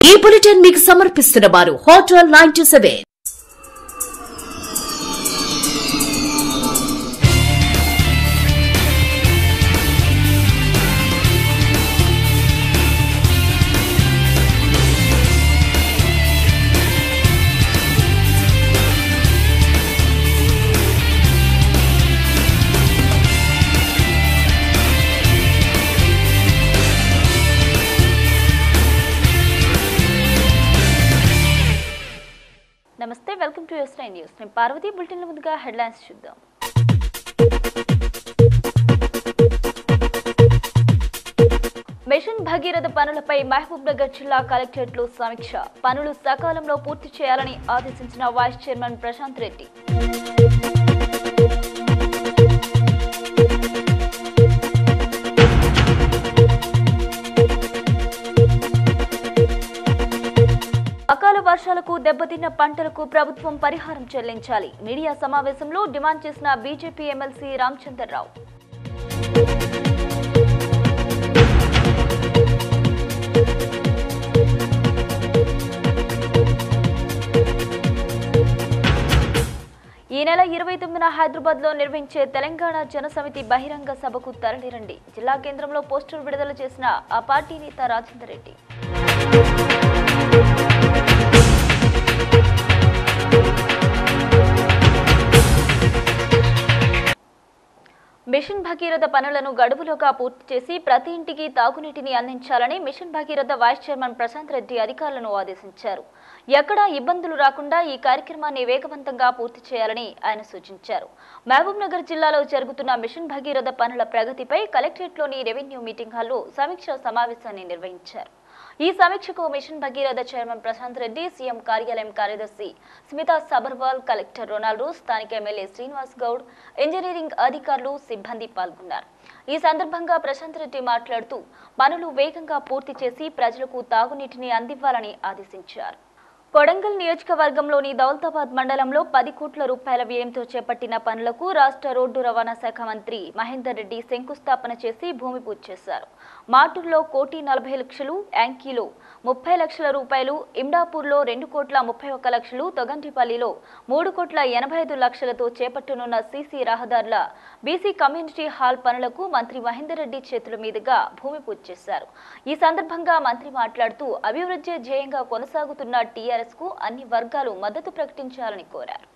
ఈ బులెటిన్ మీకు సమర్పిస్తున్న వారు హోటల్ నైన్టీ సెవెన్ నమస్తే వెల్కమ్ టు ఎస్ న్యూస్ నేను పార్వతి బులెటిన్ల ముందుగా హెడ్లైన్స్ చూద్దాం మిషన్ భగీరథ పనులపై మహబూబ్ నగర్ జిల్లా కలెక్టరేట్లో సమీక్ష పనులు సకాలంలో పూర్తి చేయాలని ఆదేశించిన వైస్ చైర్మన్ ప్రశాంత్ రెడ్డి అకాల వర్షాలకు దెబ్బతిన్న పంటలకు ప్రభుత్వం పరిహారం చెల్లించాలి మీడియా సమావేశంలో డిమాండ్ చేసిన బీజేపీ ఎమ్మెల్సీ రామచంద్రరావు ఈ నెల ఇరవై తొమ్మిదిన హైదరాబాద్ లో నిర్వహించే తెలంగాణ జనసమితి బహిరంగ సభకు తరలిరండి జిల్లా కేంద్రంలో పోస్టర్ విడుదల చేసిన ఆ పార్టీ నేత రాజేందర్ రెడ్డి మిషన్ భగీరథ పనులను గడువులోగా పూర్తి చేసి ప్రతి ఇంటికి తాగునీటిని అందించాలని mission Bhagiratha vice chairman Prashanth Reddy అధికారులను ఆదేశించారు ఎక్కడా ఇబ్బందులు రాకుండా ఈ కార్యక్రమాన్ని వేగవంతంగా పూర్తి చేయాలని ఆయన సూచించారు మహబూబ్ నగర్ జిల్లాలో జరుగుతున్న మిషన్ భగీరథ పనుల ప్రగతిపై కలెక్టరేట్లోని రెవెన్యూ మీటింగ్ హాల్లో సమీక్ష సమావేశాన్ని నిర్వహించారు ఈ సమీక్షకు mission Bhagiratha chairman Prashanth Reddy CM కార్యాలయం కార్యదర్శి స్మితా సబర్వాల్ కలెక్టర్ రొనాల్డో స్థానిక ఎమ్మెల్యే శ్రీనివాస్ గౌడ్ ఇంజనీరింగ్ అధికారులు సిబ్బంది పాల్గొన్నారు ఈ సందర్భంగా ప్రశాంత్ రెడ్డి మాట్లాడుతూ పనులు వేగంగా పూర్తి చేసి ప్రజలకు తాగునీటిని అందివ్వాలని ఆదేశించారు కొడంగల్ నియోజకవర్గంలోని దౌలతాబాద్ మండలంలో పది కోట్ల రూపాయల వ్యయంతో చేపట్టిన పనులకు రాష్ట్ర రోడ్డు రవాణా శాఖ మంత్రి మహేందర్ రెడ్డి శంకుస్థాపన చేసి భూమి పూజ చేశారు మాటూరులో కోటి నలభై లక్షలు యాంకీలో ముప్పై లక్షల రూపాయలు ఇమ్డాపూర్లో రెండు కోట్ల ముప్పై ఒక్క లక్షలు తొగంటిపల్లిలో మూడు కోట్ల ఎనభై ఐదు లక్షలతో చేపట్టనున్న సీసీ రహదారుల బీసీ కమ్యూనిటీ హాల్ పనులకు మంత్రి మహేందర్ రెడ్డి చేతుల మీదుగా భూమి పూజ చేశారు ఈ సందర్భంగా మంత్రి మాట్లాడుతూ అభివృద్ధి ధ్యేయంగా కొనసాగుతున్న టీఆర్ఎస్ కు అన్ని వర్గాలు మద్దతు ప్రకటించాలని కోరారు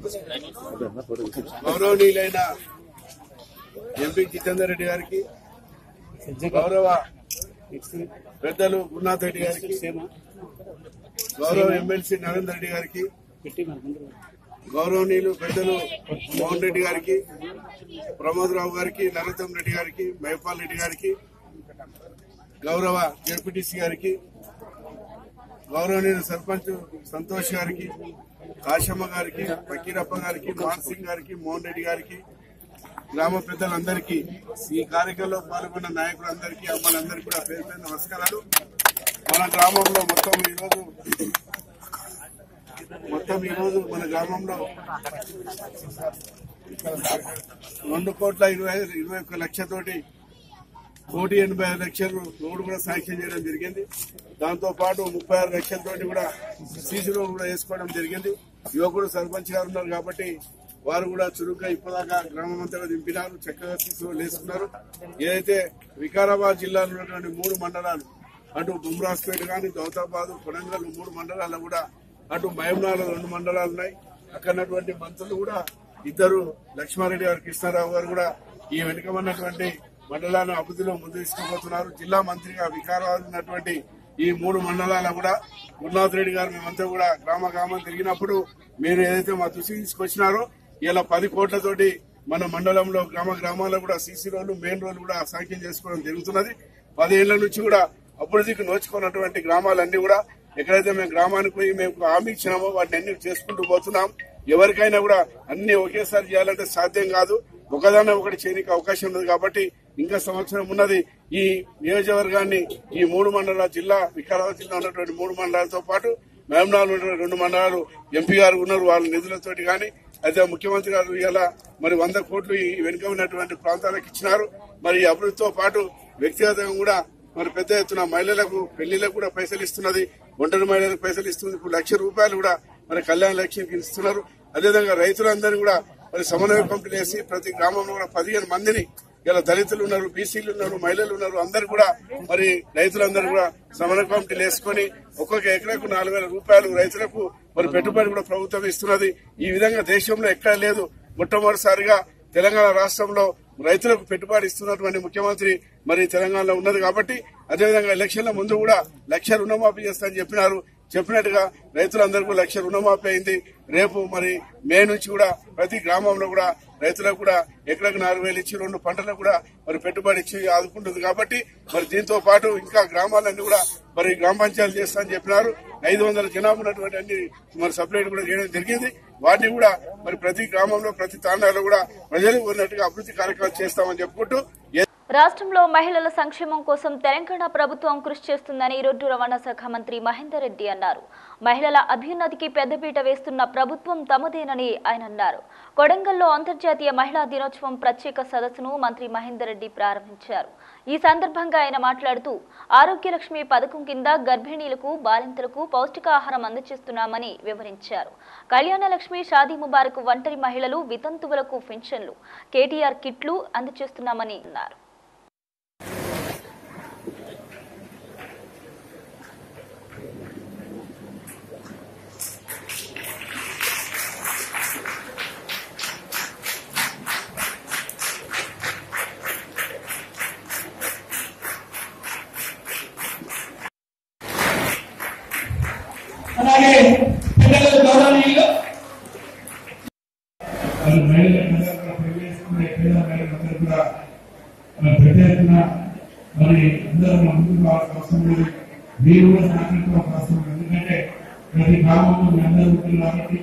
గౌరవనీయులైన ఎంపీ జితేందర్ రెడ్డి గారికి గౌరవ పెద్దలు గురునాథ్ రెడ్డి గారికి గౌరవ ఎమ్మెల్సీ నరేందర్ రెడ్డి గారికి గౌరవనీయులు పెద్దలు మోహన్ రెడ్డి గారికి ప్రమోద్ రావు గారికి నరోత్తం రెడ్డి గారికి మహిపాల్ రెడ్డి గారికి గౌరవ జెడ్పీటీసీ గారికి గౌరవనీయులు సర్పంచ్ సంతోష్ గారికి కాశమ్మ గారికి ఫకీరప్ప గారికి మాన్ సింగ్ గారికి మోహన్ రెడ్డి గారికి గ్రామ పెద్దలందరికీ ఈ కార్యక్రమంలో పాల్గొన్న నాయకులందరికీ అమ్మలందరికీ కూడా పేరు పేరు నమస్కారాలు మన గ్రామంలో మొత్తం ఈరోజు మొత్తం ఈరోజు మన గ్రామంలో రెండు కోట్ల ఇరవై ఐదు ఇరవై ఒక్క లక్షతోటి కోటి ఎనభై ఐదు లక్షలు రోడ్డు కూడా శాంక్షన్ చేయడం జరిగింది దాంతో పాటు ముప్పై ఆరు లక్షలతోటి కూడా సీసీ రోడ్ కూడా వేసుకోవడం జరిగింది యువకుడు సర్పంచ్ గారు ఉన్నారు కాబట్టి వారు కూడా చురుగ్గా ఇప్పటిదాకా గ్రామం అంతా దింపినారు చక్కగా సీసీ రోడ్లు వేసుకున్నారు ఏదైతే వికారాబాద్ జిల్లాలో ఉన్నటువంటి మూడు మండలాలు అటు బుమ్రాస్పేట కానీ దౌతాబాద్ కొడంగల్ మూడు మండలాలు కూడా అటు మహమ్నాలో రెండు మండలాలు ఉన్నాయి అక్కడ ఉన్నటువంటి మంత్రులు కూడా ఇద్దరు లక్ష్మారెడ్డి గారు కృష్ణారావు గారు కూడా ఈ వెనుక ఉన్నటువంటి మండలాలను అభివృద్ధిలో ముందు తీసుకుపోతున్నారు జిల్లా మంత్రిగా వికారాబాద్ ఉన్నటువంటి ఈ మూడు మండలాల కూడా గురునాథ్ రెడ్డి గారు మేమంతా కూడా గ్రామ గ్రామం తిరిగినప్పుడు మీరు ఏదైతే మా దృష్టికి తీసుకొచ్చినారో ఇలా పది కోట్లతోటి మన మండలంలో గ్రామ గ్రామాల్లో కూడా సీసీ రోడ్లు మెయిన్ రోడ్లు కూడా శాంక్షన్ చేసుకోవడం జరుగుతున్నది పదేళ్ల నుంచి కూడా అభివృద్ధికి నోచుకున్నటువంటి గ్రామాలన్నీ కూడా ఎక్కడైతే మేము గ్రామానికి పోయి మేము హామీ ఇచ్చినామో వాటిని అన్ని చేసుకుంటూ పోతున్నాం ఎవరికైనా కూడా అన్ని ఒకేసారి చేయాలంటే సాధ్యం కాదు ఒకదాన్ని ఒకటి చేయడానికి అవకాశం ఉన్నది కాబట్టి ఇంకా సంవత్సరం ఉన్నది ఈ నియోజకవర్గాన్ని ఈ మూడు మండలాల జిల్లా వికారాబాద్ జిల్లా ఉన్నటువంటి మూడు మండలాలతో పాటు మేమనాలు ఉన్నటువంటి రెండు మండలాలు ఎంపీ గారు ఉన్నారు వాళ్ళ నిధులతోటి కానీ అయితే ముఖ్యమంత్రి గారు ఇలా మరి వంద కోట్లు ఈ వెనుక ఉన్నటువంటి ప్రాంతాలకు ఇచ్చినారు మరి ఈ అభివృద్ధితో పాటు వ్యక్తిగతంగా కూడా మరి పెద్ద ఎత్తున మహిళలకు పెళ్లిలకు కూడా పైసలు ఇస్తున్నది ఒంటరి మహిళలకు పైసలు ఇస్తుంది ఇప్పుడు లక్ష రూపాయలు కూడా మరి కళ్యాణ లక్ష్మికి ఇస్తున్నారు అదేవిధంగా రైతులందరూ కూడా మరి సమన్వయ కమిటీలు వేసి ప్రతి గ్రామంలో కూడా పదిహేను మందిని ఇలా దళితులు ఉన్నారు బీసీలు ఉన్నారు మహిళలు ఉన్నారు అందరు కూడా మరి రైతులందరూ కూడా సమన్వయ కమిటీలు వేసుకొని ఒక్కొక్క ఎకరాకు నాలుగు వేల రూపాయలు రైతులకు మరి పెట్టుబడి కూడా ప్రభుత్వం ఇస్తున్నది ఈ విధంగా దేశంలో ఎక్కడ లేదు మొట్టమొదటిసారిగా తెలంగాణ రాష్ట్రంలో రైతులకు పెట్టుబడి ఇస్తున్నటువంటి ముఖ్యమంత్రి మరి తెలంగాణలో ఉన్నది కాబట్టి అదేవిధంగా ఎలక్షన్ల ముందు కూడా లక్ష రుణమాఫీ చేస్తారని చెప్పినారు చెప్పినట్టుగా రైతులందరికీ లక్ష రుణమాఫీ అయింది రేపు మరి మే నుంచి కూడా ప్రతి గ్రామంలో కూడా రైతులకు కూడా ఎకరకు నాలుగు వేలు ఇచ్చి రెండు పంటలకు కూడా మరి పెట్టుబడి ఇచ్చి ఆదుకుంటుంది కాబట్టి మరి దీంతో పాటు ఇంకా గ్రామాలన్నీ కూడా మరి గ్రామ పంచాయతీలు చేస్తామని చెప్పినారు ఐదు వందల జనాభా ఉన్నటువంటి అన్ని మరి సపరేట్ కూడా చేయడం జరిగింది వాటిని కూడా మరి ప్రతి గ్రామంలో ప్రతి తాండాలో కూడా ప్రజలకు ఉన్నట్టుగా అభివృద్ధి కార్యక్రమాలు చేస్తామని చెప్పుకుంటూ రాష్ట్రంలో మహిళల సంక్షేమం కోసం తెలంగాణ ప్రభుత్వం కృషి చేస్తుందని రోడ్డు రవాణా శాఖ మంత్రి మహేందర్ రెడ్డి అన్నారు మహిళల అభ్యున్నతికి పెద్దపీట వేస్తున్న ప్రభుత్వం తమదేనని ఆయన అన్నారు కొడంగల్లో అంతర్జాతీయ మహిళా దినోత్సవం ప్రత్యేక సదస్సును మంత్రి మహేందర్ రెడ్డి ప్రారంభించారు ఈ సందర్భంగా ఆయన మాట్లాడుతూ ఆరోగ్య లక్ష్మి పథకం కింద గర్భిణీలకు బాలింతలకు పౌష్టికాహారం అందజేస్తున్నామని వివరించారు కళ్యాణ లక్ష్మి షాదీ ముబారక్ ఒంటరి మహిళలు వితంతువులకు పెన్షన్లు కేటీఆర్ కిట్లు అందజేస్తున్నామని అన్నారు అలాగే పిల్లలు గౌరవనీయులు మరి మహిళలందరూ కూడా పెళ్లి చేసుకునే పేద మహిళలందరూ కూడా మరి పెద్ద ఎత్తున మరి అందరూ ముందుకు రావాల్సిన అవసరం లేదు మీరు కూడా సహకరించవలసిన అవసరం లేదు ఎందుకంటే ప్రతి గ్రామంలో మీ అందరూ ఉంటుంది కాబట్టి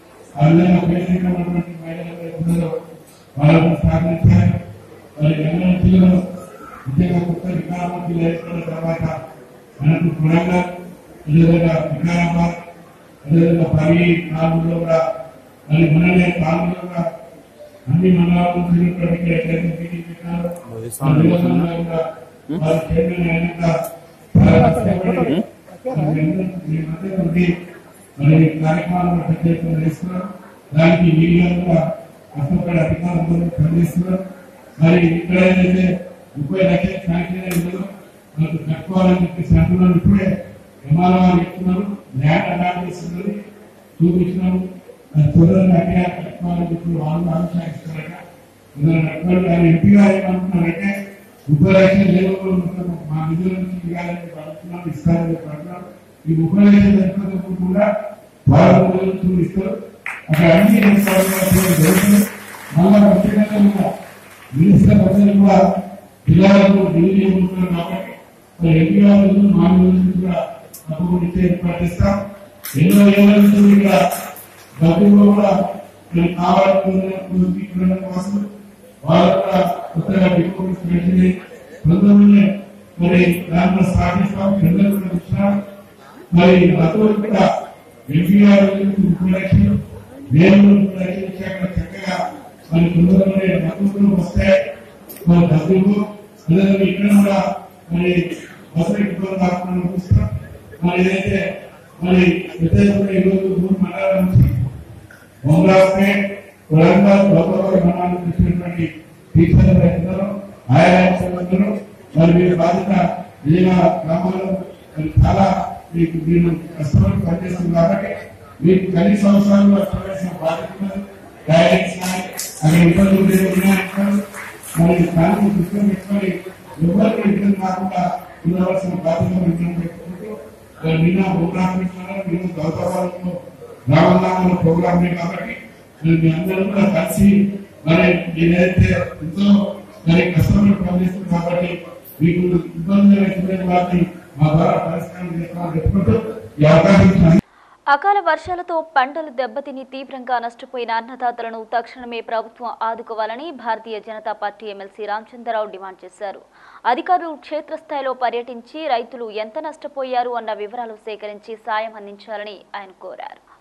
ఆ విధంగా పేదరికంగా ఉన్నటువంటి మహిళలు ఎవరో వాళ్ళకు సహకరించారు మరి ఎందరో పిల్లలు నిజంగా కొత్త వికారాబాద్ వేసుకున్న తర్వాత మనకు కొడంగల్ అదేవిధంగా వికారాబాద్ అదేవిధంగా పని నాలుగులో కూడా మరి మననే నాలుగులో కూడా అన్ని మండలాల నుంచి ఇప్పటికే ఎక్కడైతే మీటింగ్ పెట్టినారో ఆ నియోజకవర్గంలో కూడా వారి చైర్మన్ అయినాక చాలా కష్టపడి మరి మీ మధ్య ఉండి మరి ఈ కార్యక్రమాలను పెద్ద ఎత్తున చేస్తున్నారు దానికి మీడియా కూడా కష్టపడి అధికారులు పనిచేస్తున్నారు మరి ఇక్కడ ఏదైతే ముప్పై లక్షల శాంక్షన్ అయిందో మనకు కట్టుకోవాలని చెప్పి అంటున్నారు ఇప్పుడే ఎంఆర్ఓ గారు చెప్తున్నారు ల్యాండ్ అనాలిసిస్ ఉన్నది చూపించినారు అది త్వరగా అన్ని కట్టుకోవాలని చెప్పి వాళ్ళు ఆలోచిస్తున్నారట ఇందులో కట్టుకోవాలి కానీ ఎంపీ గారు ఏమంటున్నారంటే ముప్పై లక్షల లేబర్ మా నిధుల నుంచి ఇవ్వాలని అనుకున్నాం ఇస్తారని చెప్పి అంటున్నారు ఈ ముప్పై లక్షల లేబర్ కూడా వాళ్ళ నిధుల నుంచి ఇస్తారు అక్కడ అన్ని జరుగుతుంది మళ్ళా ముఖ్యంగా కూడా మినిస్టర్ ప్రజలు కూడా పిల్లలకు ఢిల్లీ ఉంటున్నారు కాబట్టి మరి ఎంపీ గారు మా నుంచి కూడా తప్పకుండా ఇచ్చే ఏర్పాటు చేస్తాం ఎన్నో ఏళ్ళ నుంచి ఇక్కడ డబ్బులు కూడా మరి కావాలనుకున్న కోసం వాళ్ళు కూడా కొత్తగా డిపార్ట్మెంట్స్ పెట్టింది తొందరలోనే మరి దాంట్లో స్థాపిస్తాం పిల్లలు కూడా ఇచ్చినాం మరి అతను కూడా ఎంపీ గారు ముప్పై లక్షలు నేను ముప్పై లక్షలు ఇచ్చాక చక్కగా మరి తొందరలోనే డబ్బులు వస్తాయి మరి డబ్బులు అదేవిధంగా ఇక్కడ కూడా మరి బస్సు ఇబ్బంది కాకుండా చూస్తాం మరి ఏదైతే మరి పెద్ద ఎత్తున ఈరోజు మూడు మండలాల నుంచి బొమ్మరాజ్పేట్ వరంగల్ లోపల మండలానికి వచ్చినటువంటి టీచర్లు రైతులు ఆయా రైతులందరూ మరి మీరు బాధ్యత విజయనగర గ్రామాల్లో మరి చాలా మీకు మీరు కష్టపడి పనిచేస్తుంది కాబట్టి మీకు కనీస అవసరాలు అర్థమైన బాధ్యత ఉన్నది. డైరెక్ట్స్ కానీ అక్కడ ఇబ్బందులు లేదు ఉన్నాయంటారు మరి దాన్ని దృష్టిలో పెట్టుకొని ఎవరికి ఇబ్బంది కాకుండా ఉండవలసిన బాధ్యత మేము పెట్టుకుంటూ మరి నిన్న ప్రోగ్రామ్ పెట్టినారు మీరు గౌరవాలతో గ్రామంలో ప్రోగ్రామ్ కాబట్టి మరి మీ అందరూ కూడా కలిసి మరి ఏదైతే ఎంతో మరి కష్టపడి పనిచేస్తుంది కాబట్టి మీకు ఇబ్బంది అవుతున్న వాటిని మా ద్వారా పరిష్కారం చేస్తామని చెప్పుకుంటూ ఈ అవకాశం ఇచ్చిన అకాల వర్షాలతో పంటలు దెబ్బతిని తీవ్రంగా నష్టపోయిన అన్నదాతలను తక్షణమే ప్రభుత్వం ఆదుకోవాలని Bharatiya Janata Party MLC Ramachandra Rao demand చేశారు అధికారులు క్షేత్రస్థాయిలో పర్యటించి రైతులు ఎంత నష్టపోయారు అన్న వివరాలు సేకరించి సాయం అందించాలని ఆయన కోరారు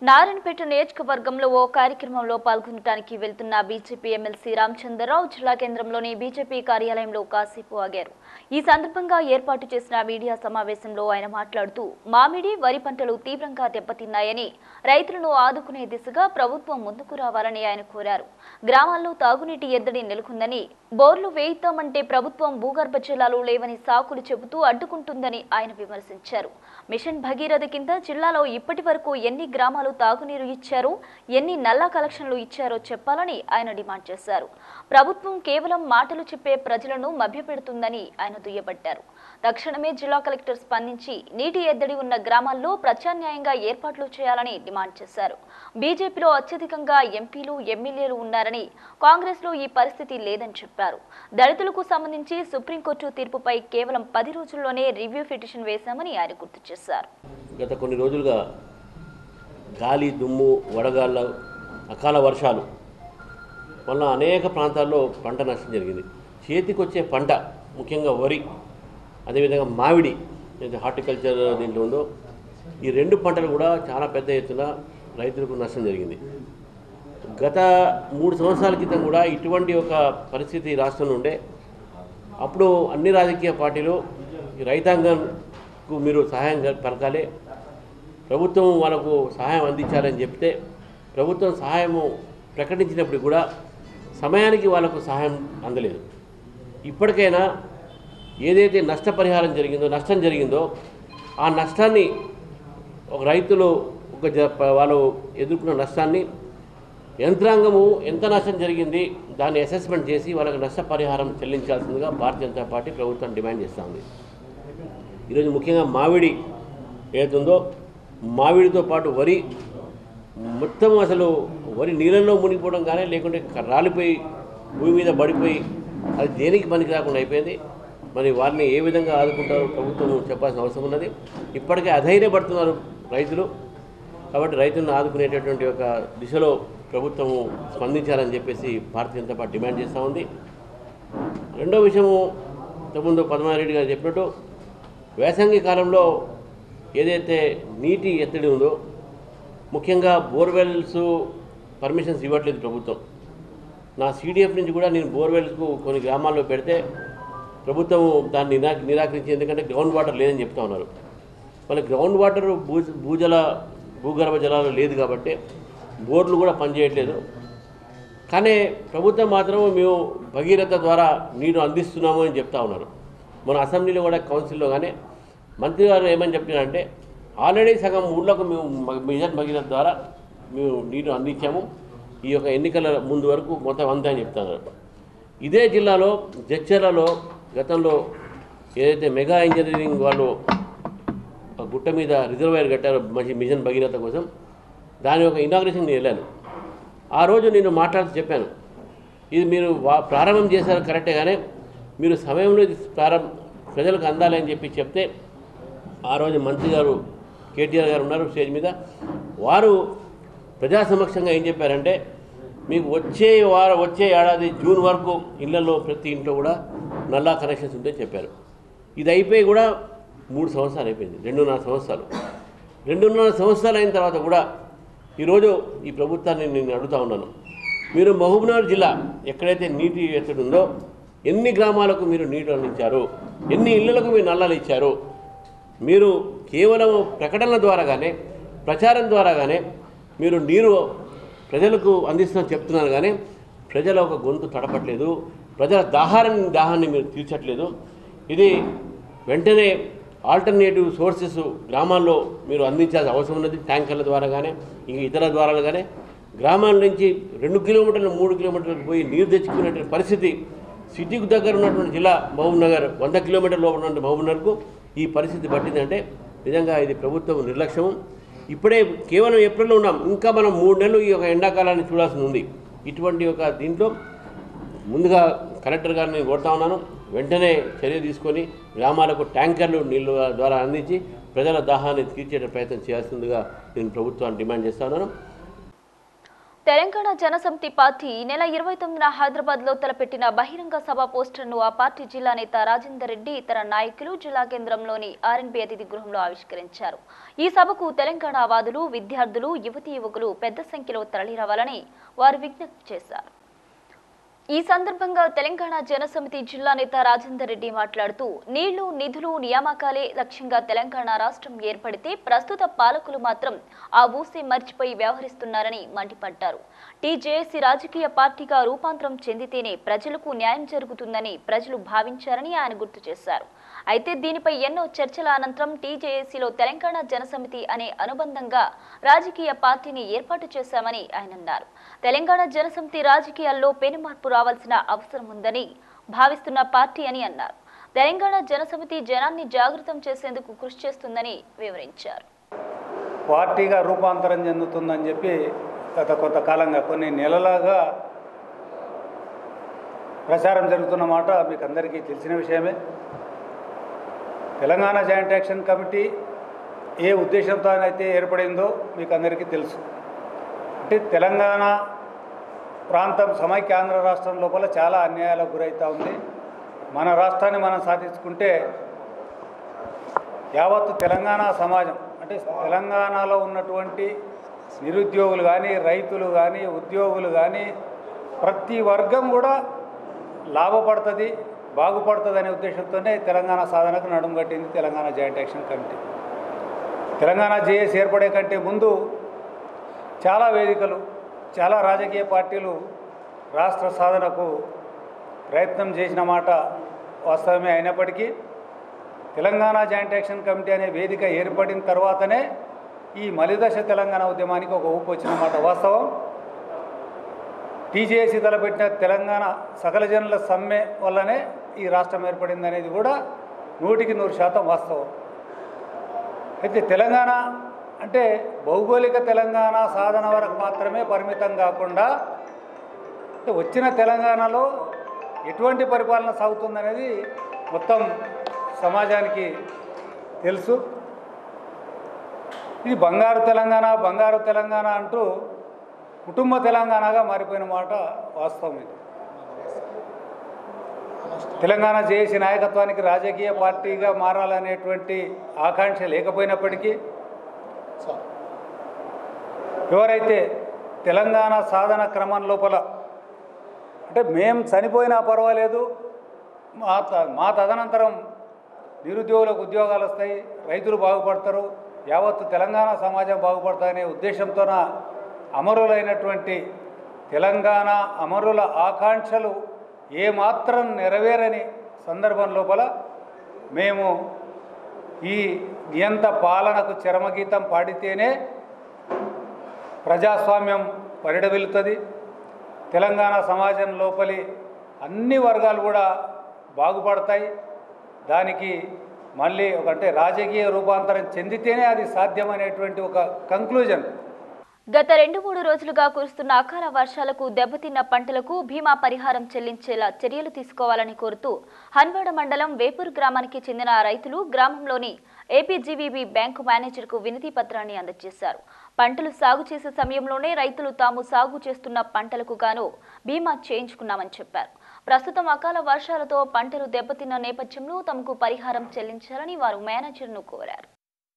నారాయణపేట నియోజకవర్గంలో ఓ కార్యక్రమంలో పాల్గొనడానికి వెళ్తున్న బీజేపీ ఎమ్మెల్సీ రామచంద్రరావు జిల్లా కేంద్రంలోని బీజేపీ కార్యాలయంలో కాసేపు ఆగారు ఈ సందర్భంగా ఏర్పాటు చేసిన మీడియా సమావేశంలో ఆయన మాట్లాడుతూ మామిడి వరి పంటలు తీవ్రంగా దెబ్బతిన్నాయని రైతులను ఆదుకునే దిశగా ప్రభుత్వం ముందుకు రావాలని ఆయన కోరారు గ్రామాల్లో తాగునీటి ఎద్దడి నెలకొందని బోర్లు వేయిద్దామంటే ప్రభుత్వం భూగర్భ జలాలు లేవని సాకులు చెబుతూ అడ్డుకుంటుందని ఆయన విమర్శించారు మిషన్ భగీరథ కింద జిల్లాలో ఇప్పటి వరకు ఎన్ని గ్రామాలు తాగునీరు ఇచ్చారో ఎన్ని నల్లా కలెక్షన్లు ఇచ్చారో చెప్పాలని ఆయన డిమాండ్ చేశారు ప్రభుత్వం కేవలం మాటలు చెప్పే ప్రజలను మభ్యపెడుతుందని ఆయన దుయ్యబట్టారు తక్షణమే జిల్లా కలెక్టర్ స్పందించి నీటి ఎద్దడి ఉన్న గ్రామాల్లో ప్రత్యామ్నాయంగా ఏర్పాట్లు చేయాలని డిమాండ్ చేశారు బీజేపీలో అత్యధికంగా ఎంపీలు ఎమ్మెల్యేలు ఉన్నారని కాంగ్రెస్లో ఈ పరిస్థితి లేదని చెప్పారు దళితులకు సంబంధించి సుప్రీంకోర్టు తీర్పుపై కేవలం పది రోజుల్లోనే రివ్యూ పిటిషన్ వేశామని ఆయన గుర్తు చేశారు గత కొన్ని రోజులుగా గాలి దుమ్ము వడగాళ్ళ అకాల వర్షాలు వల్ల అనేక ప్రాంతాల్లో పంట నష్టం జరిగింది చేతికొచ్చే పంట ముఖ్యంగా వరి అదేవిధంగా మామిడి ఏదైతే హార్టికల్చర్ దీంట్లో ఉందో ఈ రెండు పంటలు కూడా చాలా పెద్ద ఎత్తున రైతులకు నష్టం జరిగింది గత మూడు సంవత్సరాల క్రితం కూడా ఇటువంటి ఒక పరిస్థితి రాష్ట్రంలో ఉండే అప్పుడు అన్ని రాజకీయ పార్టీలు ఈ రైతాంగంకు మీరు సహాయం పలకాలి ప్రభుత్వం వాళ్ళకు సహాయం అందించాలని చెప్తే ప్రభుత్వం సహాయము ప్రకటించినప్పుడు కూడా సమయానికి వాళ్ళకు సహాయం అందలేదు ఇప్పటికైనా ఏదైతే నష్టపరిహారం జరిగిందో నష్టం జరిగిందో ఆ నష్టాన్ని ఒక రైతులు ఒక జ- వాళ్ళు ఎదుర్కొన్న నష్టాన్ని యంత్రాంగము ఎంత నష్టం జరిగింది దాన్ని అసెస్మెంట్ చేసి వాళ్ళకి నష్టపరిహారం చెల్లించాల్సిందిగా భారతీయ జనతా పార్టీ ప్రభుత్వం డిమాండ్ చేస్తూ ఉంది ఈరోజు ముఖ్యంగా మామిడి ఏదైతుందో మామిడితో పాటు వరి మొత్తం అసలు వరి నీళ్ళల్లో మునిగిపోవడం కానీ లేకుంటే క- రాలిపోయి భూమి మీద పడిపోయి అది దేనికి పనికి రాకుండా అయిపోయింది మరి వారిని ఏ విధంగా ఆదుకుంటారో ప్రభుత్వం చెప్పాల్సిన అవసరం ఉన్నది ఇప్పటికే అధైర్యపడుతున్నారు రైతులు కాబట్టి రైతులను ఆదుకునేటటువంటి ఒక దిశలో ప్రభుత్వం స్పందించాలని చెప్పేసి భారతీయ జనతా పార్టీ డిమాండ్ చేస్తూ ఉంది రెండో విషయము ఇంతకుముందు పద్మారెడ్డి గారు చెప్పినట్టు వేసంగి కాలంలో ఏదైతే నీటి ఎత్తడి ఉందో ముఖ్యంగా బోర్వెల్స్ పర్మిషన్స్ ఇవ్వట్లేదు ప్రభుత్వం నా సీడీఎఫ్ నుంచి కూడా నేను బోర్వెల్స్కు కొన్ని గ్రామాల్లో పెడితే ప్రభుత్వం దాన్ని నిరా నిరాకరించి ఎందుకంటే గ్రౌండ్ వాటర్ లేదని చెప్తా ఉన్నారు వాళ్ళ గ్రౌండ్ వాటర్ భూ భూజల భూగర్భ జలాలు లేదు కాబట్టి బోర్లు కూడా పనిచేయట్లేదు కానీ ప్రభుత్వం మాత్రం మేము భగీరథ ద్వారా నీరు అందిస్తున్నాము అని చెప్తా ఉన్నారు మన అసెంబ్లీలో కూడా కౌన్సిల్లో కానీ మంత్రి గారు ఏమని చెప్తున్నారంటే ఆల్రెడీ సగం ఊళ్ళకు మేము మ- మిషన్ భగీరథ ద్వారా మేము నీరు అందించాము ఈ యొక్క ఎన్నికల ముందు వరకు మొత్తం అంతా అని చెప్తున్నారు ఇదే జిల్లాలో జడ్చర్లలో గతంలో ఏదైతే మెగా ఇంజనీరింగ్ వాళ్ళు ఆ గుట్ట మీద రిజర్వాయర్ కట్టారు మంచి మిషన్ భగీరథ కోసం దాని యొక్క ఇనాగ్రేషన్ నేను వెళ్ళాను ఆ రోజు నేను మాట్లాడుతూ చెప్పాను ఇది మీరు వా ప్రారంభం చేశారు కరెక్టే కానీ మీరు సమయంలో ఇది ప్రారంభ ప్రజలకు అందాలి అని చెప్పి చెప్తే ఆ రోజు మంత్రి గారు కేటీఆర్ గారు ఉన్నారు స్టేజ్ మీద వారు ప్రజా సమక్షంగా ఏం చెప్పారంటే మీకు వచ్చే వారం వచ్చే ఏడాది జూన్ వరకు ఇళ్లలో ప్రతి ఇంట్లో కూడా నల్లా కనెక్షన్స్ ఉంటే చెప్పారు ఇది అయిపోయి కూడా మూడు సంవత్సరాలు అయిపోయింది రెండున్నర సంవత్సరాలు రెండున్నర సంవత్సరాలు అయిన తర్వాత కూడా ఈరోజు ఈ ప్రభుత్వాన్ని నేను అడుగుతా ఉన్నాను మీరు మహబూబ్నగర్ జిల్లా ఎక్కడైతే నీటి ఎత్తడి ఉందో ఎన్ని గ్రామాలకు మీరు నీరు అందించారు ఎన్ని ఇళ్లకు మీరు నల్లాలు ఇచ్చారు మీరు కేవలం ప్రకటనల ద్వారా కానీ ప్రచారం ద్వారా కానీ మీరు నీరు ప్రజలకు అందిస్తున్న చెప్తున్నారు కానీ ప్రజల ఒక గొంతు తడపట్లేదు ప్రజల దాహాన్ని దాహాన్ని మీరు తీర్చట్లేదు ఇది వెంటనే ఆల్టర్నేటివ్ సోర్సెస్ గ్రామాల్లో మీరు అందించాల్సిన అవసరం ఉన్నది ట్యాంకర్ల ద్వారా కానీ ఇంక ఇతర ద్వారా కానీ గ్రామాల నుంచి రెండు కిలోమీటర్లు మూడు కిలోమీటర్లకు పోయి నీరు తెచ్చుకునే పరిస్థితి సిటీకి దగ్గర ఉన్నటువంటి జిల్లా మహబూబ్ నగర్ వంద కిలోమీటర్ల లోపల ఉన్న మహబూబ్ నగర్కు ఈ పరిస్థితి పట్టిందంటే నిజంగా ఇది ప్రభుత్వం నిర్లక్ష్యం ఇప్పుడే కేవలం ఏప్రిల్లో ఉన్నాం ఇంకా మనం మూడు నెలలు ఈ యొక్క ఎండాకాలాన్ని చూడాల్సి ఉంది ఇటువంటి ఒక దీంట్లో ముందుగా కలెక్టర్ గారిని కోరుతా ఉన్నాను వెంటనే చర్య తీసుకొని గ్రామాలకు ట్యాంకర్లు నీళ్ళు ద్వారా అందించి ప్రజల దాహాన్ని తీర్చే ప్రయత్నం చేయాల్సిందిగా నేను ప్రభుత్వాన్ని డిమాండ్ చేస్తా ఉన్నాను తెలంగాణ జనసమితి పార్టీ ఈ నెల ఇరవై తొమ్మిదిన హైదరాబాద్ లో తలపెట్టిన బహిరంగ సభ పోస్టర్ను ఆ పార్టీ జిల్లా నేత రాజేందర్ రెడ్డి ఇతర నాయకులు జిల్లా కేంద్రంలోని ఆర్ఎన్బి అతిథి గృహంలో ఆవిష్కరించారు ఈ సభకు తెలంగాణ వాదులు విద్యార్థులు యువతీ యువకులు పెద్ద సంఖ్యలో తరలిరావాలని వారు విజ్ఞప్తి చేశారు ఈ సందర్భంగా తెలంగాణ జనసమితి జిల్లా నేత రాజేందర్ రెడ్డి మాట్లాడుతూ నీళ్లు నిధులు నియామకాలే లక్ష్యంగా తెలంగాణ రాష్ట్రం ఏర్పడితే ప్రస్తుత పాలకులు మాత్రం ఆ ఊసి మర్చిపోయి వ్యవహరిస్తున్నారని మండిపడ్డారు టీజేఏసీ రాజకీయ పార్టీగా రూపాంతరం చెందితేనే ప్రజలకు న్యాయం జరుగుతుందని ప్రజలు భావించారని ఆయన గుర్తు చేశారు అయితే దీనిపై ఎన్నో చర్చల అనంతరం టీజేఏసీలో తెలంగాణ జనసమితి అనే అనుబంధంగా రాజకీయ పార్టీని ఏర్పాటు చేశామని ఆయన అన్నారు తెలంగాణ జనసమితి రాజకీయాల్లో పెనుమార్పు రావాల్సిన అవసరం ఉందని భావిస్తున్న పార్టీ అని అన్నారు తెలంగాణ జనసమితి జనాన్ని జాగృతం చేసేందుకు కృషి చేస్తుందని వివరించారు పార్టీగా రూపాంతరం చెందుతుందని చెప్పి గత కొంతకాలంగా కొన్ని నెలలుగా ప్రచారం జరుగుతున్న మాట మీకు అందరికీ తెలిసిన విషయమే తెలంగాణ జాయింట్ యాక్షన్ కమిటీ ఏ ఉద్దేశంతో అయితే ఏర్పడిందో మీకు అందరికీ తెలుసు అంటే తెలంగాణ ప్రాంతం సమైక్య ఆంధ్ర రాష్ట్రం లోపల చాలా అన్యాయాలకు గురవుతూ ఉంది మన రాష్ట్రాన్ని మనం సాధించుకుంటే యావత్తు తెలంగాణ సమాజం అంటే తెలంగాణలో ఉన్నటువంటి నిరుద్యోగులు కానీ రైతులు కానీ ఉద్యోగులు కానీ ప్రతి వర్గం కూడా లాభపడుతుంది బాగుపడుతుంది అనే ఉద్దేశంతోనే తెలంగాణ సాధనకు నడుము కట్టింది Telangana joint action committee Telangana JAC ఏర్పడే కంటే ముందు చాలా వేదికలు చాలా రాజకీయ పార్టీలు రాష్ట్ర సాధనకు ప్రయత్నం చేసిన మాట వాస్తవమే అయినప్పటికీ తెలంగాణ జాయింట్ యాక్షన్ కమిటీ అనే వేదిక ఏర్పడిన తర్వాతనే ఈ మలిదశ తెలంగాణ ఉద్యమానికి ఒక ఊపు వచ్చిన మాట వాస్తవం టీజేఏసీ తలపెట్టిన తెలంగాణ సకల జనుల సమ్మె వల్లనే ఈ రాష్ట్రం ఏర్పడింది అనేది కూడా నూటికి నూరు శాతం వాస్తవం అయితే తెలంగాణ అంటే భౌగోళిక తెలంగాణ సాధన వరకు మాత్రమే పరిమితం కాకుండా అంటే వచ్చిన తెలంగాణలో ఎటువంటి పరిపాలన సాగుతుందనేది మొత్తం సమాజానికి తెలుసు ఇది బంగారు తెలంగాణ బంగారు తెలంగాణ అంటూ కుటుంబ తెలంగాణగా మారిపోయిన మాట వాస్తవం ఇది తెలంగాణ జేఏసీ నాయకత్వానికి రాజకీయ పార్టీగా మారాలనేటువంటి ఆకాంక్ష లేకపోయినప్పటికీ ఎవరైతే తెలంగాణ సాధన క్రమం లోపల అంటే మేం చనిపోయినా పర్వాలేదు మా త- మా తదనంతరం నిరుద్యోగులకు ఉద్యోగాలు వస్తాయి రైతులు బాగుపడతారు యావత్తు తెలంగాణ సమాజం బాగుపడతాయనే ఉద్దేశంతోన అమరులైనటువంటి తెలంగాణ అమరుల ఆకాంక్షలు ఏమాత్రం నెరవేరని సందర్భం లోపల మేము ఈ నియంత పాలనకు చరమగీతం పాడితేనే ప్రజాస్వామ్యం పరిడవిల్లుతుంది తెలంగాణ సమాజం లోపలి అన్ని వర్గాలు కూడా బాగుపడతాయి దానికి మళ్ళీ ఒక అంటే రాజకీయ రూపాంతరం చెందితేనే అది సాధ్యమనేటువంటి ఒక కంక్లూజన్ గత రెండు మూడు రోజులుగా కురుస్తున్న అకాల వర్షాలకు దెబ్బతిన్న పంటలకు బీమా పరిహారం చెల్లించేలా చర్యలు తీసుకోవాలని కోరుతూ హన్వాడ మండలం వేపూర్ గ్రామానికి చెందిన రైతులు గ్రామంలోని ఏపీజీవీబీ బ్యాంకు మేనేజర్కు వినతి పత్రాన్ని అందజేశారు పంటలు సాగు చేసే సమయంలోనే రైతులు తాము సాగు చేస్తున్న పంటలకు గాను బీమా చేయించుకున్నామని చెప్పారు ప్రస్తుతం అకాల వర్షాలతో పంటలు దెబ్బతిన్న నేపథ్యంలో తమకు పరిహారం చెల్లించాలని వారు మేనేజర్ను కోరారు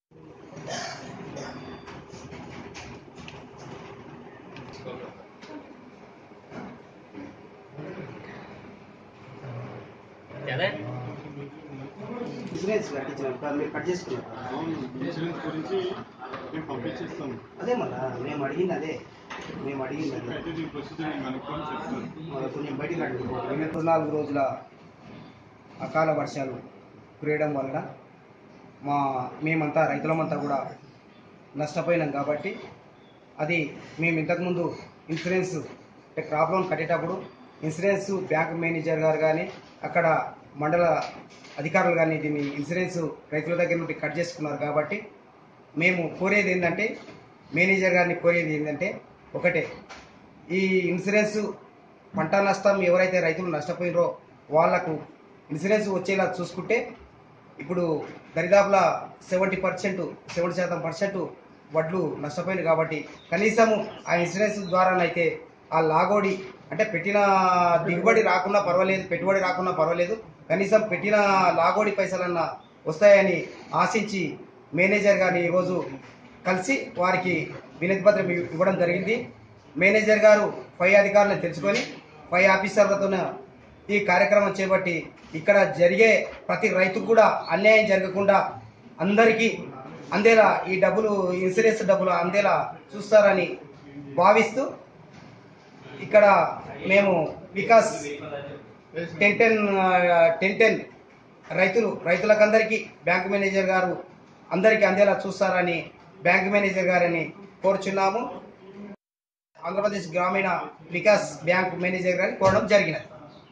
ఇన్సూరెన్స్ కట్టించిన మీరు కట్ చేసుకున్నారు ఇన్సూరెన్స్ గురించి మేము పంపించేస్తాం అదే మళ్ళా మేము అడిగింది అదే మేము అడిగింది అదే అయితే దీని ప్రొసీజర్ నేను కనుక్కొని చెప్తాను మళ్ళీ కొంచెం బయటికి కట్టుకోండి ఇరవై నాలుగు రోజుల అకాల వర్షాలు కురియడం వలన మా మేమంతా రైతులమంతా కూడా నష్టపోయినాం కాబట్టి అది మేము ఇంతకుముందు ఇన్సూరెన్స్ అంటే క్రాప్ లోన్ కట్టేటప్పుడు ఇన్సూరెన్స్ బ్యాంక్ మేనేజర్ గారు కానీ అక్కడ మండల అధికారులు కానీ దీన్ని ఇన్సూరెన్స్ రైతుల దగ్గర నుండి కట్ చేసుకున్నారు కాబట్టి మేము కోరేది ఏంటంటే మేనేజర్ గారిని కోరేది ఏంటంటే ఒకటే ఈ ఇన్సూరెన్స్ పంట నష్టం ఎవరైతే రైతులు నష్టపోయినరో వాళ్లకు ఇన్సూరెన్స్ వచ్చేలా చూసుకుంటే ఇప్పుడు దరిదాపులా సెవెంటీ పర్సెంట్ సెవెంటీ శాతం పర్సెంట్ వడ్లు నష్టపోయింది కాబట్టి కనీసము ఆ ఇన్సూరెన్స్ ద్వారానైతే ఆ లాగోడి అంటే పెట్టిన దిగుబడి రాకున్నా పర్వాలేదు పెట్టుబడి రాకున్నా పర్వాలేదు కనీసం పెట్టిన లాగోడి పైసలన్నా వస్తాయని ఆశించి మేనేజర్ గారిని ఈరోజు కలిసి వారికి వినతి పత్రం ఇవ్- ఇవ్వడం జరిగింది మేనేజర్ గారు పై అధికారులను తెలుసుకొని పై ఆఫీసర్లతో ఈ కార్యక్రమం చేపట్టి ఇక్కడ జరిగే ప్రతి రైతుకు కూడా అన్యాయం జరగకుండా అందరికీ అందేలా ఈ డబ్బులు ఇన్సూరెన్స్ డబ్బులు అందేలా చూస్తారని భావిస్తూ ఇక్కడ మేము Vikas ten ten ten ten రైతులు రైతులకందరికీ బ్యాంక్ మేనేజర్ గారు అందరికీ అందేలా చూస్తారని బ్యాంక్ మేనేజర్ గారిని కోరుచున్నాము ఆంధ్రప్రదేశ్ గ్రామీణ వికాస్ బ్యాంక్ మేనేజర్ గారిని కోరడం జరిగినది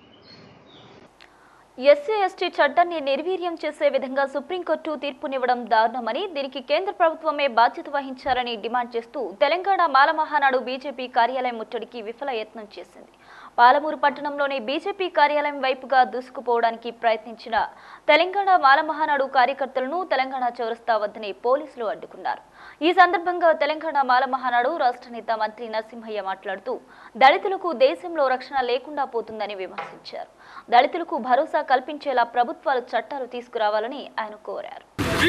ఎస్సీ ఎస్టీ చట్టాన్ని నిర్వీర్యం చేసే విధంగా సుప్రీంకోర్టు తీర్పునివ్వడం దారుణమని దీనికి కేంద్ర ప్రభుత్వమే బాధ్యత వహించాలని డిమాండ్ చేస్తూ తెలంగాణ మాల మహానాడు బీజేపీ కార్యాలయం ముట్టడికి విఫల యత్నం చేసింది పాలమూరు పట్టణంలోని బీజేపీ కార్యాలయం వైపుగా దూసుకుపోవడానికి ప్రయత్నించిన తెలంగాణ మాల మహానాడు కార్యకర్తలను తెలంగాణ చౌరస్తా వద్దనే పోలీసులు అడ్డుకున్నారు ఈ సందర్భంగా తెలంగాణ మాల మహానాడు రాష్ట్ర నేత మంత్రి నరసింహయ్య మాట్లాడుతూ దళితులకు దేశంలో రక్షణ లేకుండా పోతుందని విమర్శించారు దళితులకు భరోసా కల్పించేలా ప్రభుత్వాలు చట్టాలు తీసుకురావాలని ఆయన కోరారు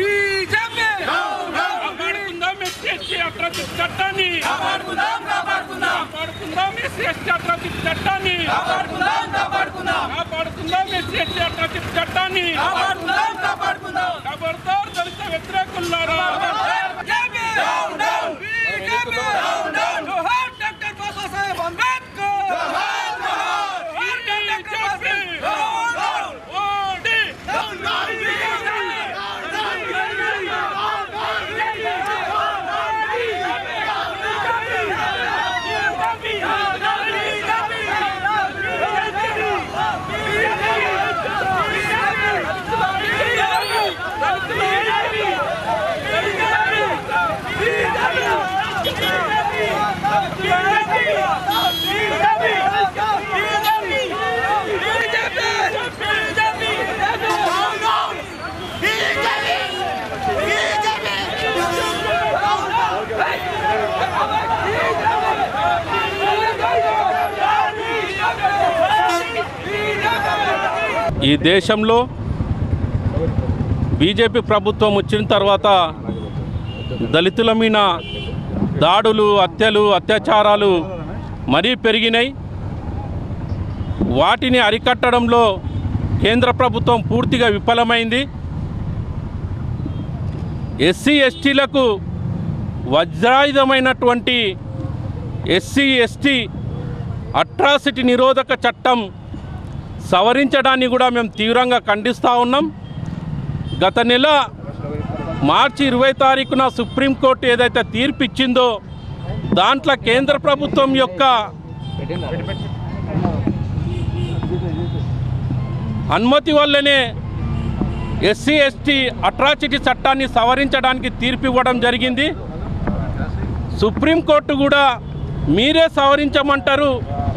కాపాడుకుందాం ఎస్సీ ఎస్టీ అట్రాసిటీ చట్టాన్ని కాపాడుకుందాం కాపాడుకుందాం ఎస్సీ ఎస్టీ అట్రాసిటీ చట్టాన్ని కాపాడుకుందాం కాపాడుకుందాం ఎస్సీ ఎస్టీ అట్రాసిటీ చట్టాన్ని కాపాడుకుందాం కాపాడుకుందాం ఖబర్దార్ దళిత వ్యతిరేకులారా జోహార్ డాక్టర్ బాబాసాహెబ్ అంబేద్కర్ జోహార్ జోహార్ డాక్టర్ ఓడి ఈ దేశంలో బీజేపీ ప్రభుత్వం వచ్చిన తర్వాత దళితుల మీద దాడులు హత్యలు అత్యాచారాలు మరీ పెరిగినాయి వాటిని అరికట్టడంలో కేంద్ర ప్రభుత్వం పూర్తిగా విఫలమైంది ఎస్సీ ఎస్టీలకు వజ్రాయుధమైనటువంటి ఎస్సీ ఎస్టీ అట్రాసిటీ నిరోధక చట్టం సవరించడాన్ని కూడా మేము తీవ్రంగా ఖండిస్తూ ఉన్నాం గత నెల మార్చి ఇరవై తారీఖున సుప్రీంకోర్టు ఏదైతే తీర్పు ఇచ్చిందో దాంట్లో కేంద్ర ప్రభుత్వం యొక్క అనుమతి వల్లనే ఎస్సీ ఎస్టీ అట్రాసిటీ చట్టాన్ని సవరించడానికి తీర్పు ఇవ్వడం జరిగింది సుప్రీంకోర్టు కూడా మీరే సవరించమంటారు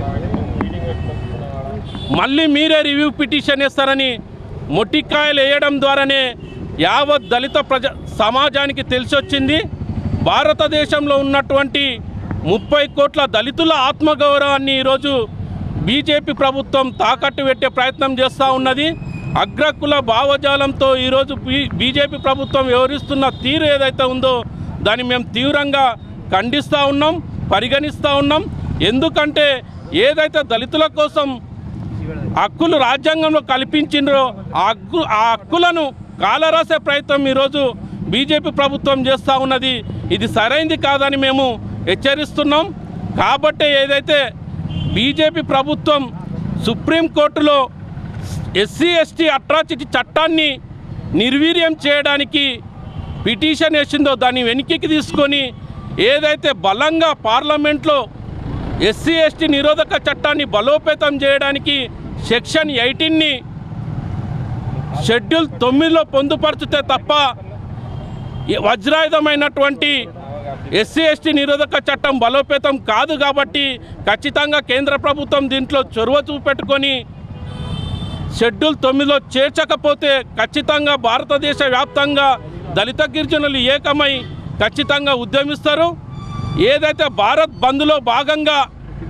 మళ్ళీ మీరే రివ్యూ పిటిషన్ ఇస్తారని మొట్టికాయలు వేయడం ద్వారానే యావత్ దళిత ప్రజ సమాజానికి తెలిసొచ్చింది భారతదేశంలో ఉన్నటువంటి ముప్పై కోట్ల దళితుల ఆత్మగౌరవాన్ని ఈరోజు బీజేపీ ప్రభుత్వం తాకట్టు పెట్టే ప్రయత్నం చేస్తూ ఉన్నది అగ్రకుల భావజాలంతో ఈరోజు బీ బీజేపీ ప్రభుత్వం వ్యవహరిస్తున్న తీరు ఏదైతే ఉందో దాన్ని మేము తీవ్రంగా ఖండిస్తూ ఉన్నాం పరిగణిస్తూ ఉన్నాం ఎందుకంటే ఏదైతే దళితుల కోసం హక్కులు రాజ్యాంగంలో కల్పించిండ్రో ఆ హక్కు ఆ హక్కులను కాలరాసే ప్రయత్నం ఈరోజు బీజేపీ ప్రభుత్వం చేస్తూ ఉన్నది ఇది సరైంది కాదని మేము హెచ్చరిస్తున్నాం కాబట్టే ఏదైతే బీజేపీ ప్రభుత్వం సుప్రీంకోర్టులో ఎస్సీ ఎస్టీ అట్రాసిటీ చట్టాన్ని నిర్వీర్యం చేయడానికి పిటిషన్ వేసిందో దాన్ని వెనక్కి తీసుకొని ఏదైతే బలంగా పార్లమెంట్లో ఎస్సీ ఎస్టీ నిరోధక చట్టాన్ని బలోపేతం చేయడానికి సెక్షన్ ఎయిటీన్ని షెడ్యూల్ తొమ్మిదిలో పొందుపరిచితే తప్ప ఈ వజ్రాయుధమైనటువంటి ఎస్సీ ఎస్టీ నిరోధక చట్టం బలోపేతం కాదు కాబట్టి ఖచ్చితంగా కేంద్ర ప్రభుత్వం దీంట్లో చొరవ చూపెట్టుకొని షెడ్యూల్ తొమ్మిదిలో చేర్చకపోతే ఖచ్చితంగా భారతదేశ వ్యాప్తంగా దళిత గిరిజనులు ఏకమై ఖచ్చితంగా ఉద్యమిస్తారు ఏదైతే భారత్ బంద్లో భాగంగా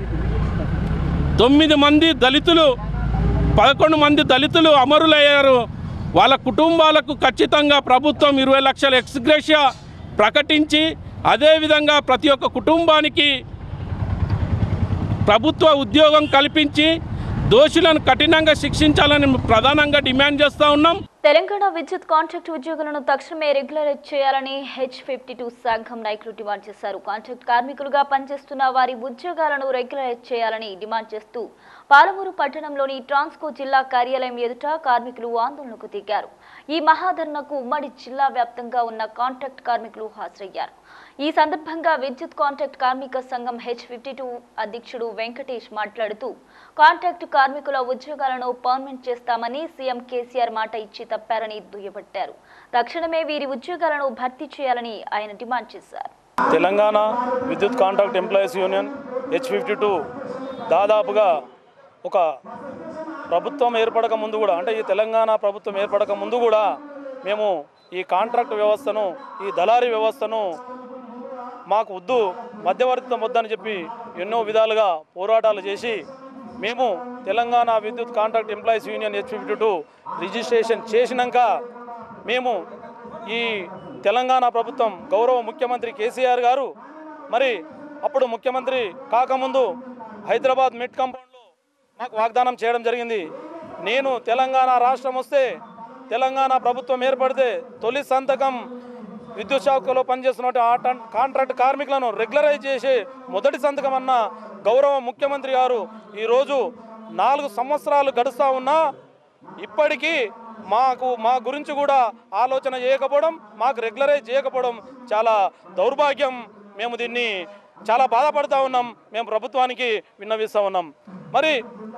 తొమ్మిది మంది దళితులు పదకొండు మంది దళితులు అమరులయ్యారు వాళ్ళ కుటుంబాలకు ఖచ్చితంగా ప్రభుత్వం ఇరవై లక్షల ఎక్స్గ్రేషియా ప్రకటించి అదేవిధంగా ప్రతి ఒక్క కుటుంబానికి ప్రభుత్వ ఉద్యోగం కల్పించి దోషులను కఠినంగా శిక్షించాలని ప్రధానంగా డిమాండ్ చేస్తూ ఉన్నాం తెలంగాణ విద్యుత్ కాంట్రాక్ట్ ఉద్యోగులను తక్షణమే రెగ్యులరైజ్ చేయాలని హెచ్ ఫిఫ్టీ టూ సంఘం నాయకులు డిమాండ్ చేశారు కాంట్రాక్ట్ కార్మికులుగా పనిచేస్తున్న వారి ఉద్యోగాలను రెగ్యులరైజ్ చేయాలని డిమాండ్ చేస్తూ పాలమూరు పట్టణంలోని ట్రాన్స్కో జిల్లా కార్యాలయం ఎదుట కార్మికులు ఆందోళనకు దిగారు ఈ మహాధర్నకు ఉమ్మడి జిల్లా వ్యాప్తంగా ఉన్న కాంట్రాక్ట్ కార్మికులు హాజరయ్యారు ఈ సందర్భంగా విద్యుత్ కాంట్రాక్ట్ కార్మిక సంఘం హెచ్ ఫిఫ్టీ టూ అధ్యక్షుడు వెంకటేష్ మాట్లాడుతూ కాంట్రాక్ట్ కార్మికుల ఉద్యోగాలను పర్మనెంట్ చేస్తామని సీఎం కేసీఆర్ మాట ఇచ్చి తప్పారని దుయ్యబట్టారు తక్షణమే వీరి ఉద్యోగాలను భర్తీ చేయాలని ఆయన డిమాండ్ చేశారు తెలంగాణ విద్యుత్ contract employees union H fifty two దాదాపుగా ఒక ప్రభుత్వం ఏర్పడక ముందు కూడా అంటే ఈ తెలంగాణ ప్రభుత్వం ఏర్పడక ముందు కూడా మేము ఈ కాంట్రాక్ట్ వ్యవస్థను ఈ దళారీ వ్యవస్థను మాకు వద్దు మధ్యవర్తిత్వం వద్దని చెప్పి ఎన్నో విధాలుగా పోరాటాలు చేసి మేము తెలంగాణ విద్యుత్ contract employees union H fifty two registration చేసినాక మేము ఈ తెలంగాణ ప్రభుత్వం గౌరవ ముఖ్యమంత్రి కేసీఆర్ గారు మరి అప్పుడు ముఖ్యమంత్రి కాకముందు హైదరాబాద్ మిడ్ కాంపౌండ్లో మాకు వాగ్దానం చేయడం జరిగింది నేను తెలంగాణ రాష్ట్రం వస్తే తెలంగాణ ప్రభుత్వం ఏర్పడితే తొలి సంతకం విద్యుత్ శాఖలో పనిచేస్తున్న ఆ టన్- కాంట్రాక్ట్ కార్మికులను రెగ్యులరైజ్ చేసి మొదటి సంతకం అన్న గౌరవ ముఖ్యమంత్రి గారు ఈరోజు నాలుగు సంవత్సరాలు గడుస్తూ ఉన్నా ఇప్పటికీ మాకు మా గురించి కూడా ఆలోచన చేయకపోవడం మాకు రెగ్యులరైజ్ చేయకపోవడం చాలా దౌర్భాగ్యం మేము దీన్ని చాలా బాధపడుతూ ఉన్నాం మేము ప్రభుత్వానికి విన్నవిస్తూ ఉన్నాం మరి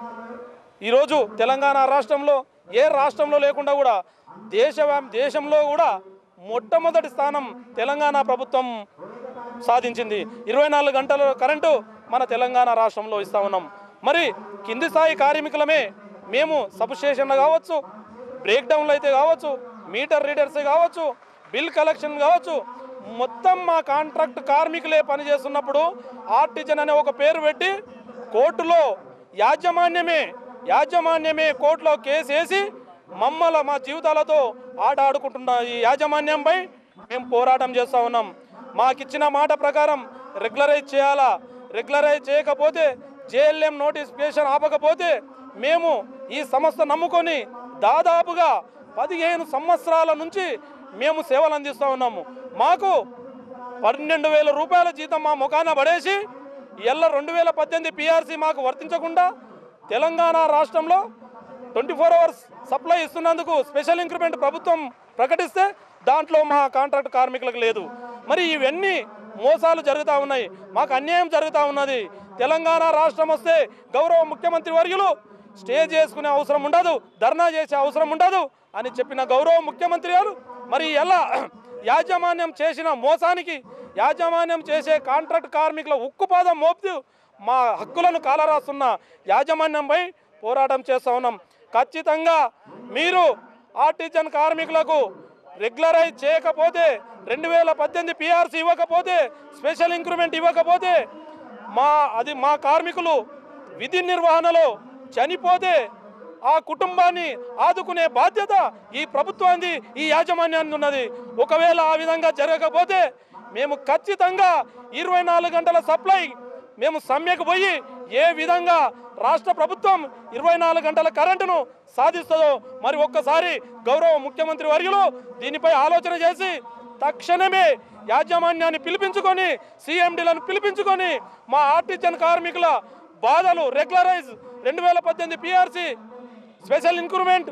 ఈరోజు తెలంగాణ రాష్ట్రంలో ఏ రాష్ట్రంలో లేకుండా కూడా దేశ దేశంలో కూడా మొట్టమొదటి స్థానం తెలంగాణ ప్రభుత్వం సాధించింది ఇరవై నాలుగు గంటల కరెంటు మన తెలంగాణ రాష్ట్రంలో ఇస్తా ఉన్నాం మరి కింది స్థాయి కార్మికులమే మేము సబ్స్టేషన్లు కావచ్చు బ్రేక్ డౌన్లు అయితే కావచ్చు మీటర్ రీడర్స్ కావచ్చు బిల్ కలెక్షన్ కావచ్చు మొత్తం మా కాంట్రాక్ట్ కార్మికులే పనిచేస్తున్నప్పుడు ఆర్టిజన్ అనే ఒక పేరు పెట్టి కోర్టులో యాజమాన్యమే యాజమాన్యమే కోర్టులో కేసు వేసి మమ్మల మా జీవితాలతో ఆట ఆడుకుంటున్న ఈ యాజమాన్యంపై మేము పోరాటం చేస్తూ ఉన్నాం మాకిచ్చిన మాట ప్రకారం రెగ్యులరైజ్ చేయాలా రెగ్యులరైజ్ చేయకపోతే జేఎల్ఎం నోటిఫికేషన్ ఆపకపోతే మేము ఈ సంస్థ నమ్ముకొని దాదాపుగా పదిహేను సంవత్సరాల నుంచి మేము సేవలు అందిస్తూ ఉన్నాము మాకు పన్నెండు వేల రూపాయల జీతం మా ముఖాన పడేసి ఎల్ల రెండు వేల పద్దెనిమిది పిఆర్సీ మాకు వర్తించకుండా తెలంగాణ రాష్ట్రంలో ట్వంటీ ఫోర్ అవర్స్ సప్లై ఇస్తున్నందుకు స్పెషల్ ఇంక్రిమెంట్ ప్రభుత్వం ప్రకటిస్తే దాంట్లో మా కాంట్రాక్ట్ కార్మికులకు లేదు మరి ఇవన్నీ మోసాలు జరుగుతూ ఉన్నాయి మాకు అన్యాయం జరుగుతూ ఉన్నది తెలంగాణ రాష్ట్రం వస్తే గౌరవ ముఖ్యమంత్రి వర్యులు స్టే చేసుకునే అవసరం ఉండదు ధర్నా చేసే అవసరం ఉండదు అని చెప్పిన గౌరవ ముఖ్యమంత్రి గారు మరి ఎలా యాజమాన్యం చేసిన మోసానికి యాజమాన్యం చేసే కాంట్రాక్ట్ కార్మికుల ఉక్కుపాదం మోపుతూ మా హక్కులను కాలరాస్తున్న యాజమాన్యంపై పోరాటం చేస్తూ ఉన్నాం ఖచ్చితంగా మీరు ఆర్టిజన్ కార్మికులకు రెగ్యులరైజ్ చేయకపోతే రెండు వేల పద్దెనిమిది పిఆర్సీ ఇవ్వకపోతే స్పెషల్ ఇంక్రిమెంట్ ఇవ్వకపోతే మా అది మా కార్మికులు విధి నిర్వహణలో చనిపోతే ఆ కుటుంబాన్ని ఆదుకునే బాధ్యత ఈ ప్రభుత్వానికి ఈ యాజమాన్యానికి ఉన్నది ఒకవేళ ఆ విధంగా జరగకపోతే మేము ఖచ్చితంగా ఇరవై నాలుగు గంటల సప్లై మేము సమ్మెకు పోయి ఏ విధంగా రాష్ట్ర ప్రభుత్వం ఇరవై నాలుగు గంటల కరెంటును సాధిస్తుందో మరి ఒక్కసారి గౌరవ ముఖ్యమంత్రి వర్యులు దీనిపై ఆలోచన చేసి తక్షణమే యాజమాన్యాన్ని పిలిపించుకొని సీఎండీలను పిలిపించుకొని మా ఆర్టిజన్ కార్మికుల బాధలు రెగ్యులరైజ్ రెండు వేల పద్దెనిమిది పిఆర్సీ స్పెషల్ ఇంక్రిమెంట్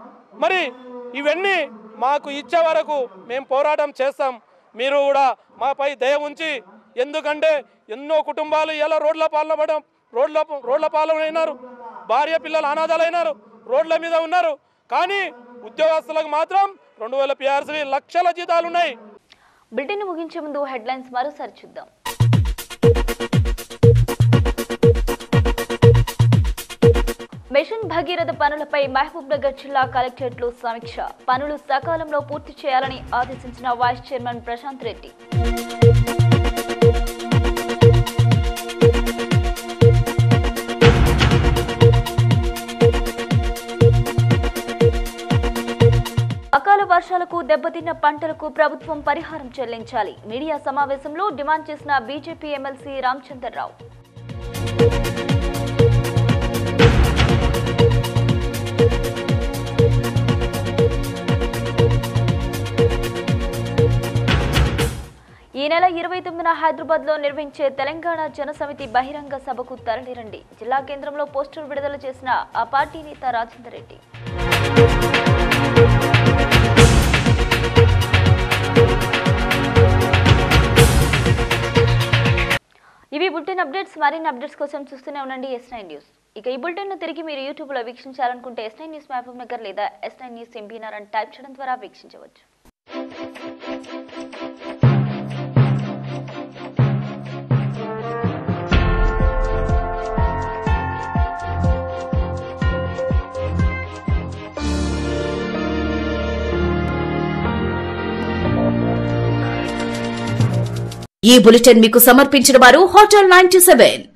మరి ఇవన్నీ మాకు ఇచ్చే వరకు మేము పోరాటం చేస్తాం మీరు కూడా మాపై దయ ఉంచి ఎందుకంటే ఎన్నో కుటుంబాలు ఎలా రోడ్ల పాలనపడం రోడ్ల రోడ్ల పాలనైనారు భార్య పిల్లలు అనాథాలైనారు రోడ్ల మీద ఉన్నారు కానీ ఉద్యోగస్తులకు మాత్రం రెండు వేల పిఆర్సీ లక్షల జీతాలు ఉన్నాయి బ్రిటన్ ముగించే ముందు హెడ్లైన్స్ మరోసారి చూద్దాం మిషన్ భగీరథ పనులపై మహబూబ్ నగర్ జిల్లా కలెక్టరేట్లో సమీక్ష పనులు సకాలంలో పూర్తి చేయాలని ఆదేశించిన వైస్ చైర్మన్ ప్రశాంత్ రెడ్డి అకాల వర్షాలకు దెబ్బతిన్న పంటలకు ప్రభుత్వం పరిహారం చెల్లించాలి మీడియా సమావేశంలో డిమాండ్ చేసిన బీజేపీ ఎమ్మెల్సీ రామచంద్రరావు ఈ నెల ఇరవై తొమ్మిదిన హైదరాబాద్ లో నిర్వహించే తెలంగాణ జనసమితి బహిరంగ సభకు తరలిరండి జిల్లా కేంద్రంలో పోస్టర్ విడుదల చేసిన ఆ పార్టీ నేత రాజేందర్ రెడ్డి ఇవి బులెటిన్ అప్డేట్స్ మరిన్ని అప్డేట్స్ కోసం చూస్తూనే ఉండండి ఎస్ నైన్ న్యూస్ ఇక ఈ బులెటిన్ ను తిరిగి మీరు యూట్యూబ్ లో వీక్షించాలనుకుంటే ఎస్ నైన్ న్యూస్ మ్యాప్ నగర్ లేదా ఎస్ నైన్ న్యూస్ ఎంపీనర్ అని టైప్ చేయడం ద్వారా వీక్షించవచ్చు ఈ బులెటిన్ మీకు సమర్పించిన వారు హోటల్ నైన్టీ సెవెన్